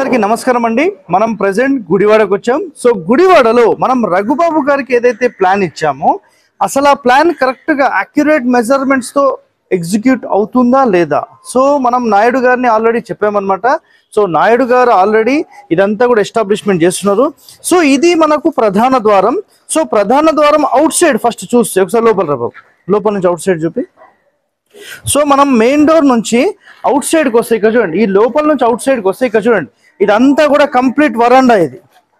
అందరికీ నమస్కారం అండి మనం ప్రజెంట్ గుడివాడకు వచ్చాం సో గుడివాడలో మనం రఘుబాబు గారికి ఏదైతే ప్లాన్ ఇచ్చామో అసలు ఆ ప్లాన్ కరెక్ట్ గా అక్యురేట్ మెజర్మెంట్స్ తో ఎగ్జిక్యూట్ అవుతుందా లేదా సో మనం నాయుడు గారిని ఆల్రెడీ చెప్పామన్నమాట సో నాయుడు గారు ఆల్రెడీ ఇదంతా కూడా ఎస్టాబ్లిష్మెంట్ చేస్తున్నారు సో ఇది మనకు ప్రధాన ద్వారం సో ప్రధాన ద్వారం అవుట్ సైడ్ ఫస్ట్ చూస్తే ఒకసారి లోపల రా బాబు. లోపల నుంచి అవుట్ సైడ్ చూపి సో మనం మెయిన్ డోర్ నుంచి అవుట్ సైడ్కి వస్తే ఇక్కడ చూడండి ఈ లోపల నుంచి అవుట్ సైడ్కి వస్తే ఇక్కడ చూడండి ఇదంతా కూడా కంప్లీట్ వరండా ఇది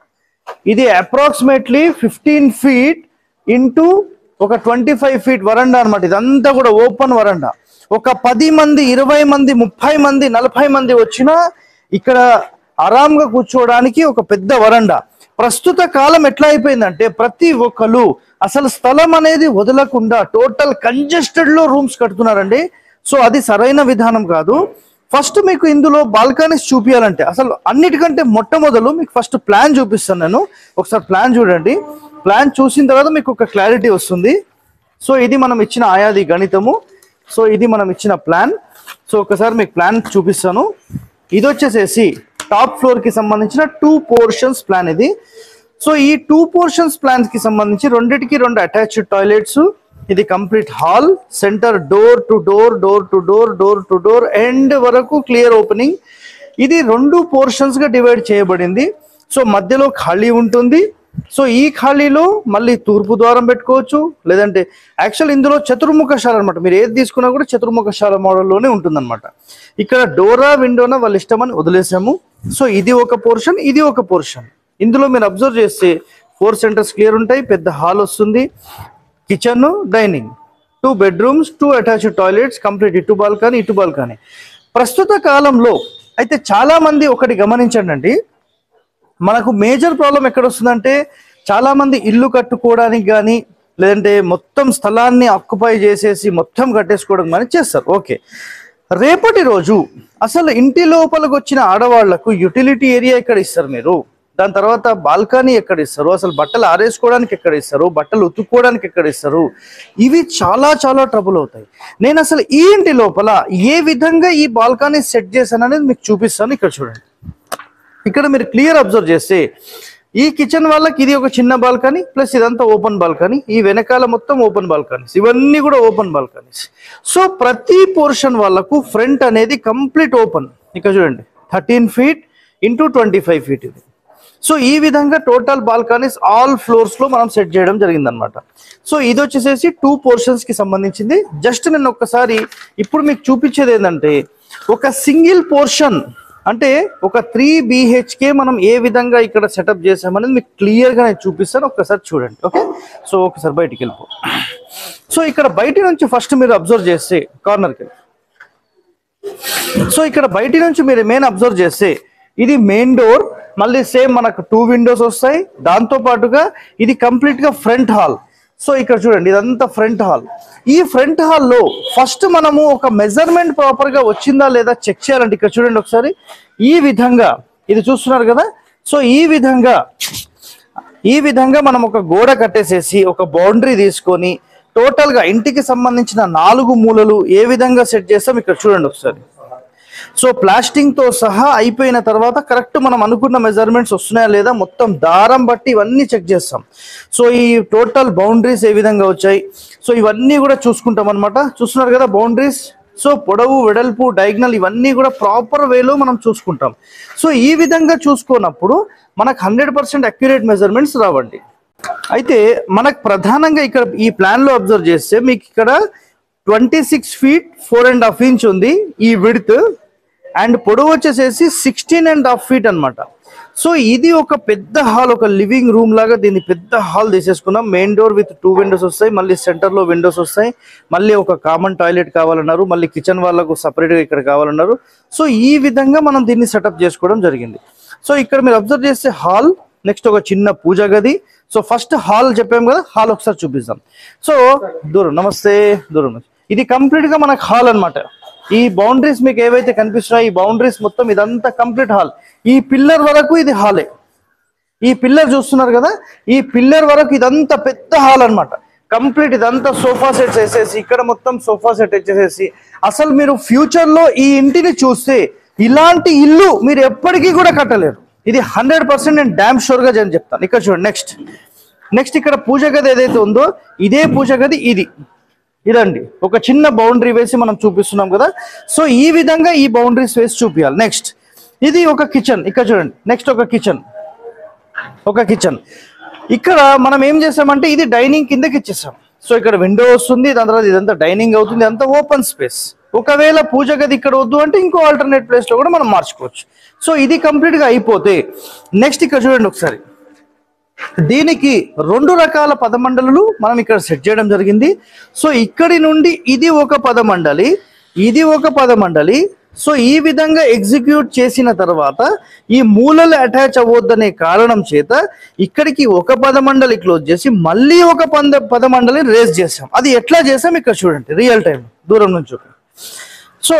ఇది అప్రాక్సిమేట్లీ ఫిఫ్టీన్ ఫీట్ ఇంటూ ఒక ట్వంటీ ఫైవ్ ఫీట్ వరండా అనమాట ఇదంతా కూడా ఓపెన్ వరండా ఒక పది మంది ఇరవై మంది ముప్పై మంది నలభై మంది వచ్చినా ఇక్కడ ఆరాంగా కూర్చోవడానికి ఒక పెద్ద వరండా ప్రస్తుత కాలం ఎట్లా అయిపోయిందంటే ప్రతి ఒక్కరు అసలు స్థలం అనేది వదలకుండా టోటల్ కంజెస్టెడ్ లో రూమ్స్ కడుతున్నారండి సో అది సరైన విధానం కాదు ఫస్ట్ మీకు ఇందులో బాల్కనీస్ చూపించాలంటే అసలు అన్నిటికంటే మొట్టమొదలు మీకు ఫస్ట్ ప్లాన్ చూపిస్తాను నేను ఒకసారి ప్లాన్ చూడండి ప్లాన్ చూసిన తర్వాత మీకు ఒక క్లారిటీ వస్తుంది సో ఇది మనం ఇచ్చిన ఆయాది గణితము సో ఇది మనం ఇచ్చిన ప్లాన్ సో ఒకసారి మీకు ప్లాన్ చూపిస్తాను ఇది వచ్చేసేసి టాప్ ఫ్లోర్ కి సంబంధించిన టూ పోర్షన్స్ ప్లాన్ ఇది సో ఈ టూ పోర్షన్స్ ప్లాన్స్ కి సంబంధించి రెండిటికి రెండు అటాచ్డ్ టాయిలెట్స్ ఇది complete hall centre door to door door to door door to door end వరకు క్లియర్ ఓపెనింగ్ ఇది రెండు పోర్షన్స్ గా డివైడ్ చేయబడింది సో మధ్యలో ఖాళీ ఉంటుంది సో ఈ ఖాళీలో మళ్ళీ తూర్పు ద్వారం పెట్టుకోవచ్చు లేదంటే యాక్చువల్ ఇందులో చతుర్ముఖశాల అనమాట మీరు ఏది తీసుకున్నా కూడా చతుర్ముఖశాల మోడల్లోనే ఉంటుందన్నమాట ఇక్కడ డోరా విండోనా వాళ్ళ ఇష్టమని వదిలేసాము సో ఇది ఒక పోర్షన్ ఇది ఒక పోర్షన్ ఇందులో మీరు అబ్జర్వ్ చేస్తే ఫోర్ సెంటర్స్ క్లియర్ ఉంటాయి పెద్ద హాల్ వస్తుంది kitchen dining two bedrooms two attached toilets complete ఇటు బాల్కనీ ఇటు బాల్కనీ ప్రస్తుత కాలంలో అయితే చాలా మంది ఒకటి గమనించండి అండి మనకు మేజర్ ప్రాబ్లం ఎక్కడ వస్తుందంటే చాలా మంది ఇల్లు కట్టుకోవడానికి కానీ లేదంటే మొత్తం స్థలాన్ని ఆక్యుపై చేసేసి మొత్తం కట్టేసుకోవడం కానీ చేస్తారు ఓకే రేపటి రోజు అసలు ఇంటి లోపలికి వచ్చిన ఆడవాళ్లకు యూటిలిటీ ఏరియా ఎక్కడ ఇస్తారు మీరు దాని తర్వాత బాల్కనీ ఎక్కడ ఇస్తారు అసలు బట్టలు ఆరేసుకోవడానికి ఎక్కడ ఇస్తారు బట్టలు ఉతుక్కోవడానికి ఎక్కడ ఇస్తారు ఇవి చాలా చాలా ట్రబుల్ అవుతాయి నేను అసలు ఈ ఇంటి లోపల ఏ విధంగా ఈ బాల్కనీ సెట్ చేశాను అనేది మీకు చూపిస్తాను ఇక్కడ చూడండి ఇక్కడ మీరు క్లియర్ అబ్జర్వ్ చేస్తే ఈ కిచెన్ వాళ్ళకి ఇది ఒక చిన్న బాల్కనీ ప్లస్ ఇదంతా ఓపెన్ బాల్కనీ ఈ వెనకాల మొత్తం ఓపెన్ బాల్కనీస్ ఇవన్నీ కూడా ఓపెన్ బాల్కనీస్ సో ప్రతి పోర్షన్ వాళ్ళకు ఫ్రంట్ అనేది కంప్లీట్ ఓపెన్ ఇక్కడ చూడండి thirteen feet into twenty five feet ఇది సో ఈ విధంగా టోటల్ బాల్కనీస్ ఆల్ ఫ్లోర్స్ లో మనం సెట్ చేయడం జరిగిందనమాట సో ఇది వచ్చేసేసి టూ పోర్షన్స్ కి సంబంధించింది జస్ట్ నేను ఒక్కసారి ఇప్పుడు మీకు చూపించేది ఏంటంటే ఒక సింగిల్ పోర్షన్ అంటే ఒక త్రీ బిహెచ్కే మనం ఏ విధంగా ఇక్కడ సెటప్ చేసామనేది మీకు క్లియర్ గా నేను చూపిస్తాను ఒక్కసారి చూడండి ఓకే సో ఒకసారి బయటికి వెళ్ళిపో సో ఇక్కడ బయట నుంచి ఫస్ట్ మీరు అబ్జర్వ్ చేస్తే కార్నర్కి సో ఇక్కడ బయట నుంచి మీరు మెయిన్ అబ్జర్వ్ చేస్తే ఇది మెయిన్ డోర్ మళ్ళీ సేమ్ మనకు టూ విండోస్ వస్తాయి దాంతో పాటుగా ఇది కంప్లీట్ గా ఫ్రంట్ హాల్ సో ఇక్కడ చూడండి ఇదంతా ఫ్రంట్ హాల్ ఈ ఫ్రంట్ హాల్లో ఫస్ట్ మనము ఒక మెజర్మెంట్ ప్రాపర్ గా వచ్చిందా లేదా చెక్ చేయాలంటే ఇక్కడ చూడండి ఒకసారి ఈ విధంగా ఇది చూస్తున్నారు కదా సో ఈ విధంగా ఈ విధంగా మనం ఒక గోడ కట్టేసేసి ఒక బౌండరీ తీసుకొని టోటల్ గా ఇంటికి సంబంధించిన నాలుగు మూలలు ఏ విధంగా సెట్ చేస్తాం ఇక్కడ చూడండి ఒకసారి సో ప్లాస్టింగ్ తో సహా అయిపోయిన తర్వాత కరెక్ట్ మనం అనుకున్న మెజర్మెంట్స్ వస్తున్నాయా లేదా మొత్తం దారం బట్టి ఇవన్నీ చెక్ చేస్తాం సో ఈ టోటల్ బౌండరీస్ ఏ విధంగా వచ్చాయి సో ఇవన్నీ కూడా చూసుకుంటాం అనమాట చూస్తున్నారు కదా బౌండరీస్ సో పొడవు వెడల్పు డయాగ్నల్ ఇవన్నీ కూడా ప్రాపర్ వేలో మనం చూసుకుంటాం సో ఈ విధంగా చూసుకున్నప్పుడు మనకు హండ్రెడ్ పర్సెంట్ అక్యురేట్ మెజర్మెంట్స్ రావండి అయితే మనకు ప్రధానంగా ఇక్కడ ఈ ప్లాన్ లో అబ్జర్వ్ చేస్తే మీకు ఇక్కడ twenty six feet four and half inch ఉంది ఈ విడ్త్ అండ్ పొడవు వచ్చేసేసి సిక్స్టీన్ అండ్ హాఫ్ ఫీట్ అన్నమాట సో ఇది ఒక పెద్ద హాల్ ఒక లివింగ్ రూమ్ లాగా దీన్ని పెద్ద హాల్ తీసేసుకున్నాం main door with two windows వస్తాయి మళ్ళీ సెంటర్ లో విండోస్ వస్తాయి మళ్ళీ ఒక కామన్ టాయిలెట్ కావాలన్నారు మళ్ళీ కిచెన్ వాళ్ళకు సపరేట్ గా ఇక్కడ కావాలన్నారు సో ఈ విధంగా మనం దీన్ని సెటప్ చేసుకోవడం జరిగింది సో ఇక్కడ మీరు అబ్జర్వ్ చేస్తే హాల్ నెక్స్ట్ ఒక చిన్న పూజ గది సో ఫస్ట్ హాల్ చెప్పాం కదా హాల్ ఒకసారి చూపిస్తాం సో దూరం నమస్తే దూరం నుంచి. ఇది కంప్లీట్ గా మనకు హాల్ అన్నమాట ఈ బౌండరీస్ మీకు ఏవైతే కనిపిస్తున్నాయి ఈ బౌండరీస్ మొత్తం ఇదంతా కంప్లీట్ హాల్ ఈ పిల్లర్ వరకు ఇది హాలే ఈ పిల్లర్ చూస్తున్నారు కదా ఈ పిల్లర్ వరకు ఇదంతా పెద్ద హాల్ అన్నమాట కంప్లీట్ ఇదంతా సోఫా సెట్స్ వేసేసి ఇక్కడ మొత్తం సోఫా సెట్ వచ్చేసేసి అసలు మీరు ఫ్యూచర్ లో ఈ ఇంటిని చూస్తే ఇలాంటి ఇల్లు మీరు ఎప్పటికీ కూడా కట్టలేరు ఇది హండ్రెడ్ పర్సెంట్ నేను డ్యామ్ షూర్ గా నేను చెప్తాను ఇక్కడ చూడండి నెక్స్ట్ నెక్స్ట్ ఇక్కడ పూజ గది ఏదైతే ఉందో ఇదే పూజ గది ఇది ఇదండి ఒక చిన్న బౌండరీ వేసి మనం చూపిస్తున్నాం కదా సో ఈ విధంగా ఈ బౌండరీస్ వేసి చూపించాలి నెక్స్ట్ ఇది ఒక కిచెన్ ఇక్కడ చూడండి నెక్స్ట్ ఒక కిచెన్ ఒక కిచెన్ ఇక్కడ మనం ఏం చేసామంటే ఇది డైనింగ్ కిందకి ఇచ్చేసాం సో ఇక్కడ విండో వస్తుంది దాని తర్వాత ఇదంతా డైనింగ్ అవుతుంది అంతా ఓపెన్ స్పేస్ ఒకవేళ పూజ గది ఇక్కడ వద్దు అంటే ఇంకో ఆల్టర్నేట్ ప్లేస్ లో కూడా మనం మార్చుకోవచ్చు సో ఇది కంప్లీట్ గా అయిపోతే నెక్స్ట్ ఇక్కడ చూడండి ఒకసారి దీనికి రెండు రకాల పదమండలు మనం ఇక్కడ సెట్ చేయడం జరిగింది సో ఇక్కడి నుండి ఇది ఒక పదమండలి ఇది ఒక పదమండలి సో ఈ విధంగా ఎగ్జిక్యూట్ చేసిన తర్వాత ఈ మూలలు అటాచ్ అవ్వద్దనే కారణం చేత ఇక్కడికి ఒక పదమండలి క్లోజ్ చేసి మళ్ళీ ఒక పంద పదమండలి రేస్ చేసాం అది ఎట్లా చేసాం ఇక్కడ చూడండి రియల్ టైం దూరం నుంచి చూడండి. సో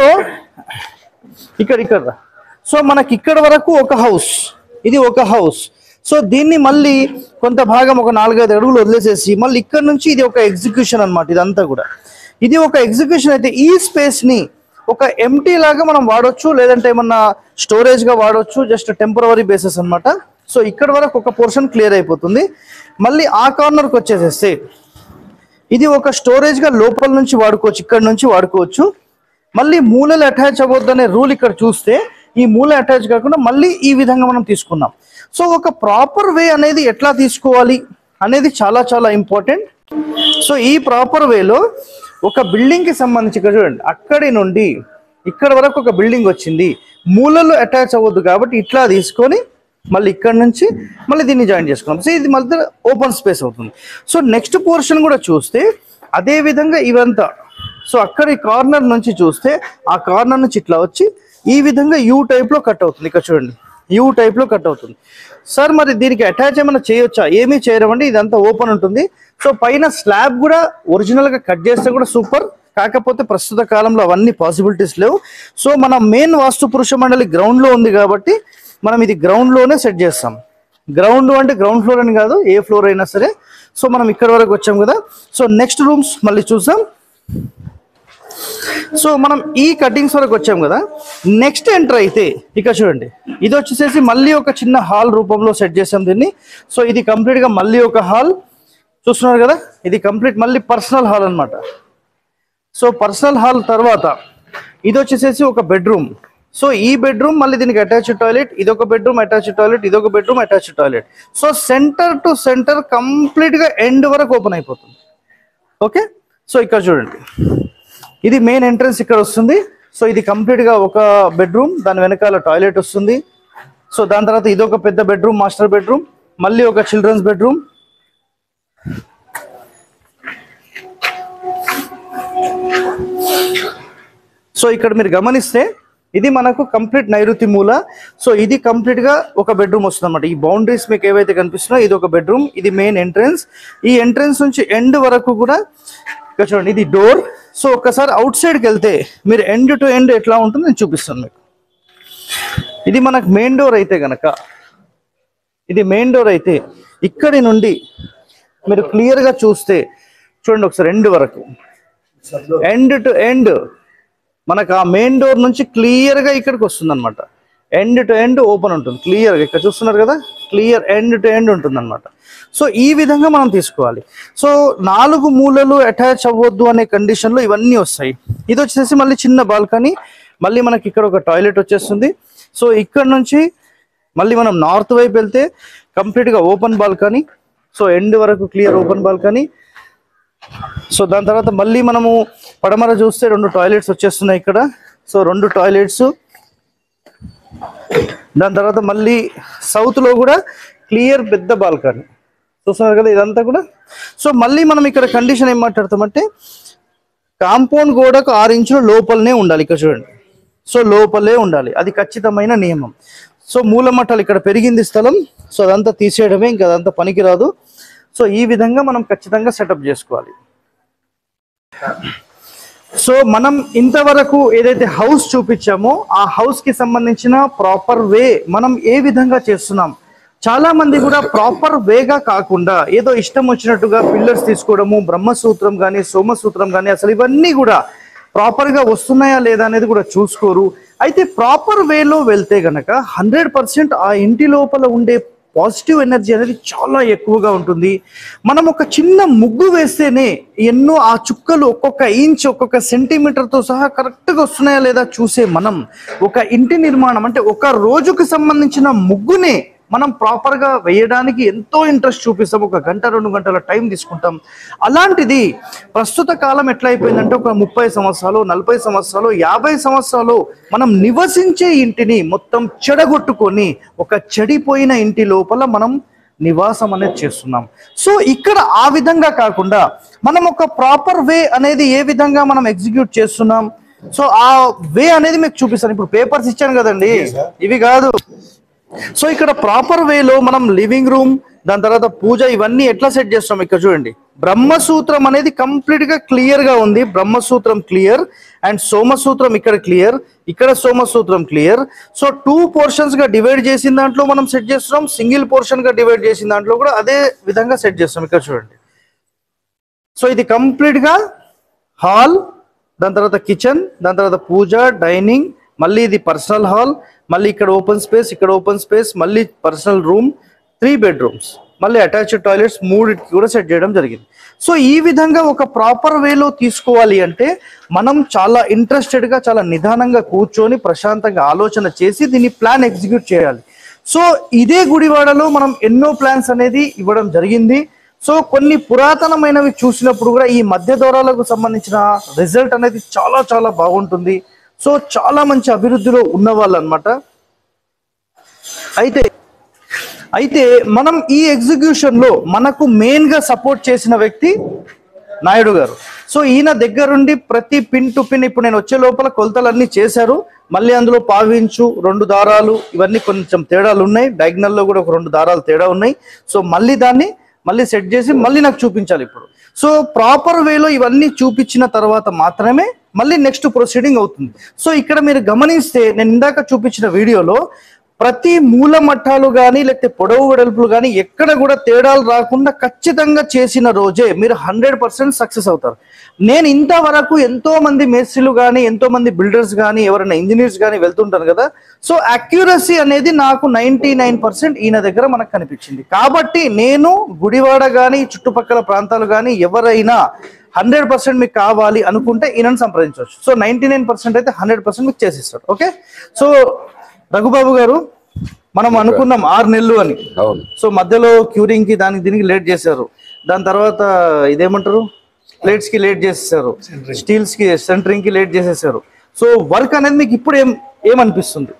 ఇక్కడ ఇక్కడ రా. సో మనకి ఇక్కడ వరకు ఒక హౌస్ ఇది ఒక హౌస్ సో దీన్ని మళ్ళీ కొంత భాగం ఒక నాలుగైదు అడుగులు వదిలేసేసి మళ్ళీ ఇక్కడ నుంచి ఇది ఒక ఎగ్జిక్యూషన్ అన్నమాట ఇదంతా కూడా ఇది ఒక ఎగ్జిక్యూషన్ అయితే ఈ స్పేస్ ని ఒక ఎంటీ లాగా మనం వాడొచ్చు లేదంటే ఏమన్నా స్టోరేజ్ గా వాడొచ్చు జస్ట్ టెంపరవరీ బేసిస్ అన్నమాట సో ఇక్కడ వరకు ఒక పోర్షన్ క్లియర్ అయిపోతుంది మళ్ళీ ఆ కార్నర్కి వచ్చేసేస్తే ఇది ఒక స్టోరేజ్ గా లోపల నుంచి వాడుకోవచ్చు ఇక్కడ నుంచి వాడుకోవచ్చు మళ్ళీ మూలలు అటాచ్ అవ్వద్దనే రూల్ ఇక్కడ చూస్తే ఈ మూల అటాచ్ కాకుండా మళ్ళీ ఈ విధంగా మనం తీసుకున్నాం సో ఒక ప్రాపర్ వే అనేది ఎట్లా తీసుకోవాలి అనేది చాలా చాలా ఇంపార్టెంట్ సో ఈ ప్రాపర్ వేలో ఒక బిల్డింగ్ కి సంబంధించి ఇక్కడ చూడండి అక్కడి నుండి ఇక్కడ వరకు ఒక బిల్డింగ్ వచ్చింది మూలలు అటాచ్ అవ్వద్దు కాబట్టి ఇట్లా తీసుకొని మళ్ళీ ఇక్కడ నుంచి మళ్ళీ దీన్ని జాయిన్ చేసుకున్నాం సో ఇది మళ్ళీ ఓపెన్ స్పేస్ అవుతుంది సో నెక్స్ట్ పోర్షన్ కూడా చూస్తే అదే విధంగా ఇవంతా సో అక్కడి కార్నర్ నుంచి చూస్తే ఆ కార్నర్ నుంచి ఇట్లా వచ్చి ఈ విధంగా యూ టైప్ లో కట్ అవుతుంది ఇక్కడ చూడండి యూ టైప్ లో కట్ అవుతుంది సార్ మరి దీనికి అటాచ్ ఏమైనా చేయొచ్చా ఏమీ చేయరమండి ఇదంతా ఓపెన్ ఉంటుంది సో పైన స్లాబ్ కూడా ఒరిజినల్ గా కట్ చేస్తే కూడా సూపర్ కాకపోతే ప్రస్తుత కాలంలో అవన్నీ పాసిబిలిటీస్ లేవు సో మన మెయిన్ వాస్తు పురుష మండలి గ్రౌండ్ లో ఉంది కాబట్టి మనం ఇది గ్రౌండ్ లోనే సెట్ చేస్తాం గ్రౌండ్ అంటే గ్రౌండ్ ఫ్లోర్ అని కాదు ఏ ఫ్లోర్ అయినా సరే సో మనం ఇక్కడ వరకు వచ్చాం కదా సో నెక్స్ట్ రూమ్స్ మళ్ళీ చూసాం సో మనం ఈ కటింగ్స్ వరకు వచ్చాం కదా నెక్స్ట్ ఎంటర్ అయితే ఇక చూడండి ఇది వచ్చేసేసి మళ్ళీ ఒక చిన్న హాల్ రూపంలో సెట్ చేసాం దీన్ని సో ఇది కంప్లీట్ గా మళ్ళీ ఒక హాల్ చూస్తున్నారు కదా ఇది కంప్లీట్ మళ్ళీ పర్సనల్ హాల్ అన్నమాట సో పర్సనల్ హాల్ తర్వాత ఇది వచ్చేసేసి ఒక బెడ్రూమ్ సో ఈ బెడ్రూమ్ మళ్ళీ దీనికి అటాచ్డ్ టాయిలెట్ ఇది ఒక బెడ్రూమ్ అటాచ్డ్ టాయిలెట్ ఇది ఒక bedroom attached toilet so centre to centre complete గా ఎండ్ వరకు ఓపెన్ అయిపోతుంది ఓకే సో ఇక్కడ చూడండి ఇది మెయిన్ ఎంట్రన్స్ ఇక్కడ వస్తుంది సో ఇది కంప్లీట్ గా ఒక బెడ్రూమ్ దాని వెనకాల టాయిలెట్ వస్తుంది సో దాని తర్వాత ఇది ఒక పెద్ద బెడ్రూమ్ మాస్టర్ బెడ్రూమ్ మళ్ళీ ఒక చిల్డ్రన్స్ బెడ్రూమ్ సో ఇక్కడ మీరు గమనిస్తే ఇది మనకు కంప్లీట్ నైరుతి మూల సో ఇది కంప్లీట్ గా ఒక బెడ్రూమ్ వస్తుంది అనమాట ఈ బౌండరీస్ మీకు ఏవైతే కనిపిస్తున్నాయో ఇది ఒక బెడ్రూమ్ ఇది మెయిన్ ఎంట్రన్స్ ఈ ఎంట్రన్స్ నుంచి ఎండ్ వరకు కూడా ఇక్కడ చూడండి ఇది డోర్ సో ఒక్కసారి అవుట్ సైడ్కి వెళ్తే మీరు ఎండ్ టు ఎండ్ ఎట్లా ఉంటుందో నేను చూపిస్తాను మీకు ఇది మనకు మెయిన్ డోర్ అయితే గనక ఇది మెయిన్ డోర్ అయితే ఇక్కడి నుండి మీరు క్లియర్ గా చూస్తే చూడండి ఒకసారి ఎండ్ వరకు ఎండ్ టు ఎండ్ మనకు ఆ మెయిన్ డోర్ నుంచి క్లియర్ గా ఇక్కడికి వస్తుంది అనమాట ఎండ్ టు ఎండ్ ఓపెన్ ఉంటుంది క్లియర్ గా ఇక్కడ చూస్తున్నారు కదా క్లియర్ ఎండ్ టు ఎండ్ ఉంటుంది అనమాట సో ఈ విధంగా మనం తీసుకోవాలి సో నాలుగు మూలలు అటాచ్ అవ్వద్దు అనే కండిషన్ లో ఇవన్నీ వస్తాయి ఇది వచ్చేసి మళ్ళీ చిన్న బాల్కనీ మళ్ళీ మనకి ఇక్కడ ఒక టాయిలెట్ వచ్చేస్తుంది సో ఇక్కడ నుంచి మళ్ళీ మనం నార్త్ వైపు వెళ్తే కంప్లీట్ గా ఓపెన్ బాల్కనీ సో ఎండ్ వరకు క్లియర్ ఓపెన్ బాల్కనీ సో దాని తర్వాత మళ్ళీ మనము పడమర చూస్తే రెండు టాయిలెట్స్ వచ్చేస్తున్నాయి ఇక్కడ సో రెండు టాయిలెట్స్ దాని తర్వాత మళ్ళీ సౌత్ లో కూడా క్లియర్ పెద్ద బాల్కనీ చూస్తున్నారు కదా ఇదంతా కూడా సో మళ్ళీ మనం ఇక్కడ కండిషన్ ఏం మాట్లాడతామంటే కాంపౌండ్ గోడకు ఆరు ఇంచుల లోపలనే ఉండాలి ఇక్కడ చూడండి సో లోపలే ఉండాలి అది ఖచ్చితమైన నియమం సో మూలమట్టాలు ఇక్కడ పెరిగింది స్థలం సో అదంతా తీసేయడమే ఇంకా అదంతా పనికిరాదు సో ఈ విధంగా మనం ఖచ్చితంగా సెటప్ చేసుకోవాలి సో మనం ఇంతవరకు ఏదైతే హౌస్ చూపించామో ఆ హౌస్ కి సంబంధించిన ప్రాపర్ వే మనం ఏ విధంగా చేస్తున్నాం చాలా మంది కూడా ప్రాపర్ వేగా కాకుండా ఏదో ఇష్టం వచ్చినట్టుగా పిల్లర్స్ తీసుకోవడము బ్రహ్మసూత్రం కానీ సోమసూత్రం కానీ అసలు ఇవన్నీ కూడా ప్రాపర్ గా వస్తున్నాయా లేదా అనేది కూడా చూసుకోరు అయితే ప్రాపర్ వేలో వెళ్తే గనక హండ్రెడ్ పర్సెంట్ ఆ ఇంటి లోపల ఉండే పాజిటివ్ ఎనర్జీ అనేది చాలా ఎక్కువగా ఉంటుంది మనం ఒక చిన్న ముగ్గు వేస్తేనే ఎన్నో ఆ చుక్కలు ఒక్కొక్క ఇంచ్ ఒక్కొక్క సెంటీమీటర్తో సహా కరెక్ట్గా వస్తున్నాయా లేదా చూసే మనం ఒక ఇంటి నిర్మాణం అంటే ఒక రోజుకు సంబంధించిన ముగ్గునే మనం ప్రాపర్గా వేయడానికి ఎంతో ఇంట్రెస్ట్ చూపిస్తాం ఒక గంట రెండు గంటల టైం తీసుకుంటాం అలాంటిది ప్రస్తుత కాలం ఎట్లా అయిపోయిందంటే ఒక ముప్పై సంవత్సరాలు నలభై సంవత్సరాలు యాభై సంవత్సరాలు మనం నివసించే ఇంటిని మొత్తం చెడగొట్టుకొని ఒక చెడిపోయిన ఇంటి లోపల మనం నివాసం అనేది చేస్తున్నాం సో ఇక్కడ ఆ విధంగా కాకుండా మనం ఒక ప్రాపర్ వే అనేది ఏ విధంగా మనం ఎగ్జిక్యూట్ చేస్తున్నాం సో ఆ వే అనేది మీకు చూపిస్తాను ఇప్పుడు పేపర్స్ ఇచ్చాను కదండి ఇవి కాదు సో ఇక్కడ ప్రాపర్ వేలో మనం లివింగ్ రూమ్ దాని తర్వాత పూజ ఇవన్నీ ఎట్లా సెట్ చేస్తాం ఇక్కడ చూడండి బ్రహ్మసూత్రం అనేది కంప్లీట్ గా క్లియర్ గా ఉంది బ్రహ్మసూత్రం క్లియర్ అండ్ సోమసూత్రం ఇక్కడ క్లియర్ ఇక్కడ సోమసూత్రం క్లియర్ సో టూ పోర్షన్స్ గా డివైడ్ చేసిన దాంట్లో మనం సెట్ చేస్తున్నాం సింగిల్ పోర్షన్ గా డివైడ్ చేసిన దాంట్లో కూడా అదే విధంగా సెట్ చేస్తాం ఇక్కడ చూడండి సో ఇది కంప్లీట్ గా హాల్ దాని తర్వాత కిచెన్ దాని తర్వాత పూజ డైనింగ్ మళ్ళీ ఇది పర్సనల్ హాల్ మళ్ళీ ఇక్కడ ఓపెన్ స్పేస్ ఇక్కడ ఓపెన్ స్పేస్ మళ్ళీ పర్సనల్ రూమ్ త్రీ బెడ్రూమ్స్ మళ్ళీ అటాచ్డ్ టాయిలెట్స్ మూడింటికి కూడా సెట్ చేయడం జరిగింది సో ఈ విధంగా ఒక ప్రాపర్ వేలో తీసుకోవాలి అంటే మనం చాలా ఇంట్రెస్టెడ్ గా చాలా నిదానంగా కూర్చొని ప్రశాంతంగా ఆలోచన చేసి దీన్ని ప్లాన్ ఎగ్జిక్యూట్ చేయాలి సో ఇదే గుడివాడలో మనం ఎన్నో ప్లాన్స్ అనేది ఇవ్వడం జరిగింది సో కొన్ని పురాతనమైనవి చూసినప్పుడు కూడా ఈ మధ్య దూరాలకు సంబంధించిన రిజల్ట్ అనేది చాలా చాలా బాగుంటుంది సో చాలా మంచి అభివృద్ధిలో ఉన్నవాళ్ళు అనమాట అయితే అయితే మనం ఈ ఎగ్జిక్యూషన్ లో మనకు మెయిన్ గా సపోర్ట్ చేసిన వ్యక్తి నాయుడు గారు సో ఈయన దగ్గరుండి ప్రతి పిన్ టు పిన్ ఇప్పుడు నేను వచ్చే లోపల కొలతలన్నీ చేశారు మళ్ళీ అందులో పావించు రెండు దారాలు ఇవన్నీ కొంచెం తేడాలు ఉన్నాయి డయాగ్నల్ లో కూడా ఒక రెండు దారాలు తేడా ఉన్నాయి సో మళ్ళీ దాన్ని మళ్ళీ సెట్ చేసి మళ్ళీ నాకు చూపించాలి ఇప్పుడు సో ప్రాపర్ వేలో ఇవన్నీ చూపించిన తర్వాత మాత్రమే మళ్ళీ నెక్స్ట్ ప్రొసీడింగ్ అవుతుంది సో ఇక్కడ మీరు గమనిస్తే నేను ఇందాక చూపించిన వీడియోలో ప్రతి మూల మట్టాలు కానీ లేకపోతే పొడవు వెడల్పులు కానీ ఎక్కడ కూడా తేడాలు రాకుండా ఖచ్చితంగా చేసిన రోజే మీరు హండ్రెడ్ పర్సెంట్ సక్సెస్ అవుతారు నేను ఇంతవరకు ఎంతో మంది మేస్త్రీలు కానీ ఎంతో మంది బిల్డర్స్ కానీ ఎవరైనా ఇంజనీర్స్ కానీ వెళ్తుంటారు కదా సో అక్యురసీ అనేది నాకు నైన్టీ నైన్ పర్సెంట్ ఈయన దగ్గర మనకు కనిపించింది కాబట్టి నేను గుడివాడ కానీ చుట్టుపక్కల ప్రాంతాలు కానీ ఎవరైనా హండ్రెడ్ పర్సెంట్ మీకు కావాలి అనుకుంటే ఈయనను సంప్రదించవచ్చు సో నైన్టీ నైన్ పర్సెంట్ అయితే హండ్రెడ్ పర్సెంట్ మీకు చేసిస్తాడు ఓకే సో రఘుబాబు గారు మనం అనుకున్నాం ఆరు నెలలు అని అవును సో మధ్యలో క్యూరింగ్ కి దానికి దీనికి లేట్ చేశారు దాని తర్వాత ఇదేమంటారు ప్లేట్స్ కి లేట్ చేసేసారు స్టీల్స్ కి సెంటరింగ్ కి లేట్ చేసేసారు సో వర్క్ అనేది మీకు ఇప్పుడు ఏం ఏమనిపిస్తుంది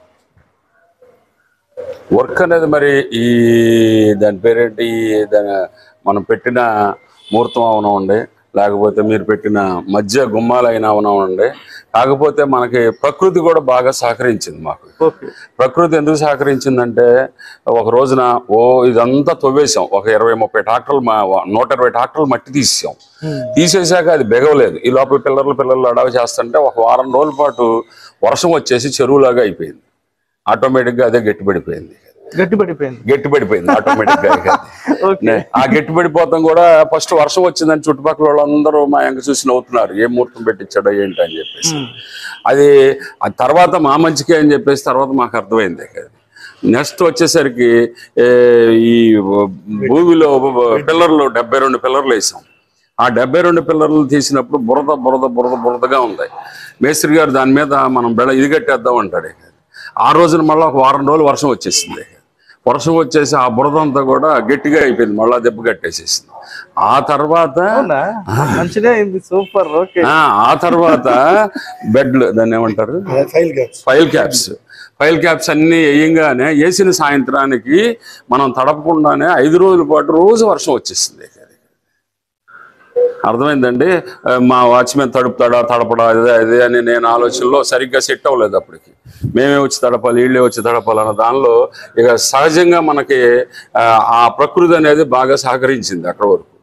వర్క్ అనేది మరి ఈ దాని పేరేంటి దాని మనం పెట్టిన ముహూర్తం అవనవండి లేకపోతే మీరు పెట్టిన మధ్య గుమ్మాలైనా అవనవండి కాకపోతే మనకి ప్రకృతి కూడా బాగా సహకరించింది మాకు ఓకే ప్రకృతి ఎందుకు సహకరించిందంటే ఒక రోజున ఓ ఇదంతా తవ్వేశాం ఒక ఇరవై ముప్పై ట్రాక్టర్లు మా నూట ఇరవై ట్రాక్టర్లు మట్టి తీసాం తీసేశాక అది బెగవలేదు ఈ లోపల పిల్లర్లు పిల్లలు అడవి చేస్తుంటే ఒక వారం రోజుల పాటు వర్షం వచ్చేసి చెరువులాగా అయిపోయింది ఆటోమేటిక్గా అదే గట్టిపడిపోయింది గట్టి పడిపోయింది గట్టిపడిపోయింది ఆటోమేటిక్ గా ఇక. ఓకే నే- ఆ గట్టిపడిపోతాం కూడా ఫస్ట్ వర్షం వచ్చిందని చుట్టుపక్కల వాళ్ళందరూ మా ఎంక చూసి నవ్వుతున్నారు ఏ ముహూర్తం పెట్టించాడో ఏంటి అని చెప్పేసి అది ఆ తర్వాత మా మంచికే అని చెప్పేసి తర్వాత మాకు అర్థమైంది ఇక. నెక్స్ట్ వచ్చేసరికి ఏ, ఈ భూమిలో పిల్లర్లు డెబ్బై రెండు పిల్లర్లు వేసాం ఆ డెబ్బై రెండు పిల్లర్లు తీసినప్పుడు బురద బురద బురద బురదగా ఉంది మేస్త్రి గారు దాని మీద మనం బెడ ఇది కట్టేద్దాం అంటాడు ఇక. ఆ రోజున మళ్ళీ ఒక వారం రోజులు వర్షం వచ్చేసింది వర్షం వచ్చేసి ఆ బురద అంతా కూడా గట్టిగా అయిపోయింది మళ్ళా దెబ్బ కట్టేసేసింది ఆ తర్వాత అవునా మంచిగా అయింది సూపర్ ఓకే ఆ ఆ తర్వాత బెడ్లు దాన్ని ఏమంటారు pile caps pile caps pile caps అన్ని వేయంగానే వేసిన సాయంత్రానికి మనం తడపకుండానే ఐదు రోజుల పాటు రోజు వర్షం వచ్చేసింది అర్థమైందండి ఆ, మా వాచ్మెన్ తడుపుతాడా తడపడా అదే అదే అని నేను ఆలోచనలో సరిగ్గా సెట్ అవ్వలేదు అప్పటికి మేమే వచ్చి తడపాలి వీళ్ళే వచ్చి తడపాలి అన్న దానిలో ఇక సహజంగా మనకి ఆ, ఆ ప్రకృతి అనేది బాగా సహకరించింది అక్కడ వరకు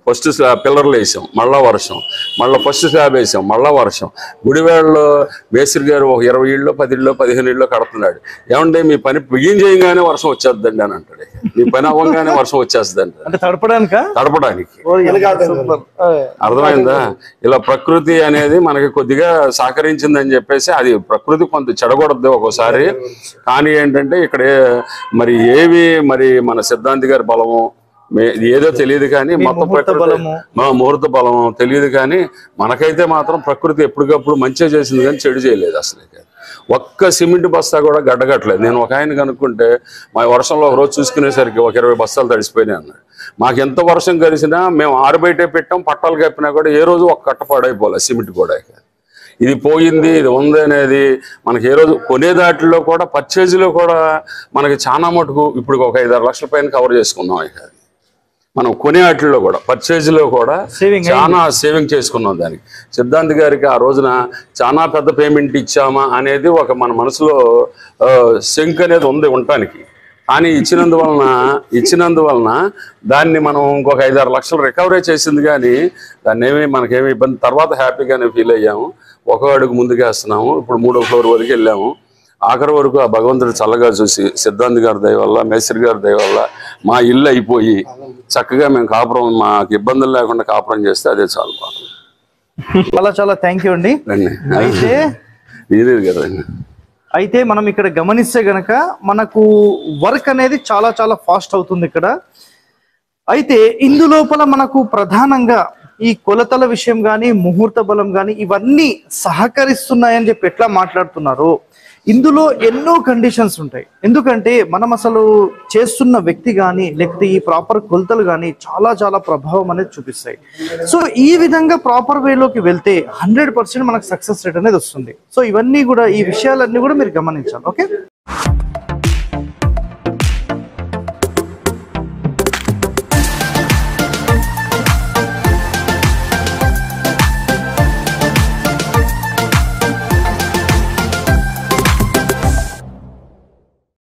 ఫస్ట్ స్లాబ్ పిల్లర్లు వేసాం మళ్ళా వర్షం మళ్ళీ ఫస్ట్ స్లాబ్ వేసాం మళ్ళా వర్షం గుడివాడలో మేస్త్రి గారు ఒక ఇరవై ఇళ్ళు పది ఇళ్ళు పదిహేను ఇళ్ళు కడుతున్నాడు ఏమంటే మీ పని బిగిన్ చేయగానే వర్షం వచ్చేద్దండి అని అంటాడు మీ పని అవ్వగానే వర్షం వచ్చేస్తుందంట అంటే తడపడానికా తడపడానికి సూపర్ అర్థమైందా ఇలా ప్రకృతి అనేది మనకి కొద్దిగా సహకరించిందని చెప్పేసి అది ప్రకృతి కొంత చెడగొడద్దు ఒక్కోసారి కానీ ఏంటంటే ఇక్కడ మరి ఏవి మరి మన సిద్ధాంతి గారి బలము మే- ఏదో తెలియదు కానీ మొత్తం ముహూర్త ప్రకృతి బలము. మా ముహూర్త బలం తెలియదు కానీ మనకైతే మాత్రం ప్రకృతి ఎప్పటికప్పుడు మంచిగా చేసింది కానీ చెడు చేయలేదు అసలు ఒక్క సిమెంట్ బస్తా కూడా గడ్డగట్టలేదు నేను ఒక ఆయన కనుక్కుంటే మా వర్షంలో ఒక రోజు చూసుకునేసరికి ఒక ఇరవై బస్తాలు తడిసిపోయినాయి అన్నాడు మాకు ఎంత వర్షం కలిసినా మేము ఆరుబయటే పెట్టాం పట్టాలు కప్పినా కూడా ఏ రోజు ఒక కట్ట పాడైపోలే సిమెంట్ కూడా ఇది పోయింది ఇది ఉంది అనేది మనకి ఏ రోజు కొనే దాటిలో కూడా పర్చేజ్లో కూడా మనకి చాలా మటుకు ఇప్పుడు ఒక ఐదారు లక్షల పైన కవర్ చేసుకున్నాం ఇక మనం కొనే వాటిల్లో కూడా పర్చేజ్లో కూడా Saving చాలా సేవింగ్ చేసుకున్నాం దానికి సిద్ధాంత్ గారికి ఆ రోజున చాలా పెద్ద పేమెంట్ ఇచ్చామా అనేది ఒక మన మనసులో శంక్ అనేది ఉంది ఉండటానికి కానీ ఇచ్చినందువలన ఇచ్చినందువలన దాన్ని మనం ఇంకొక ఐదారు లక్షలు రికవరీ చేసింది కానీ దాన్ని ఏమి మనకేమి ఇబ్బంది తర్వాత హ్యాపీగానే ఫీల్ అయ్యాము ఒక అడుగు ముందుకేస్తున్నాము ఇప్పుడు మూడో ఫ్లోర్ వరకు వెళ్ళాము ఆఖరి వరకు ఆ భగవంతుడు చల్లగా చూసి సిద్ధాంత్ గారి దయ వల్ల మేస్త్రి గారి దయ వల్ల మా ఇల్లు అయిపోయి చక్కగా మేము కాపురం మాకు ఇబ్బందులు లేకుండా కాపురం చేస్తే అదే చాలు మాకు చాలా చాలా థ్యాంక్ యూ అండి రండి అయితే ఇది కదా అయితే మనం ఇక్కడ గమనిస్తే గనక మనకు వర్క్ అనేది చాలా చాలా ఫాస్ట్ అవుతుంది ఇక్కడ అయితే ఇందులోపల మనకు ప్రధానంగా ఈ కొలతల విషయం కానీ ముహూర్త బలం కానీ ఇవన్నీ సహకరిస్తున్నాయని చెప్పి ఎట్లా మాట్లాడుతున్నారు ఇందులో ఎన్నో కండిషన్స్ ఉంటాయి ఎందుకంటే మనం అసలు చేస్తున్న వ్యక్తి కానీ లేకపోతే ఈ ప్రాపర్ కొలతలు కానీ చాలా చాలా ప్రభావం అనేది చూపిస్తాయి సో ఈ విధంగా ప్రాపర్ వేలోకి వెళ్తే హండ్రెడ్ పర్సెంట్ మనకు సక్సెస్ రేట్ అనేది వస్తుంది సో ఇవన్నీ కూడా ఈ విషయాలన్నీ కూడా మీరు గమనించాలి ఓకే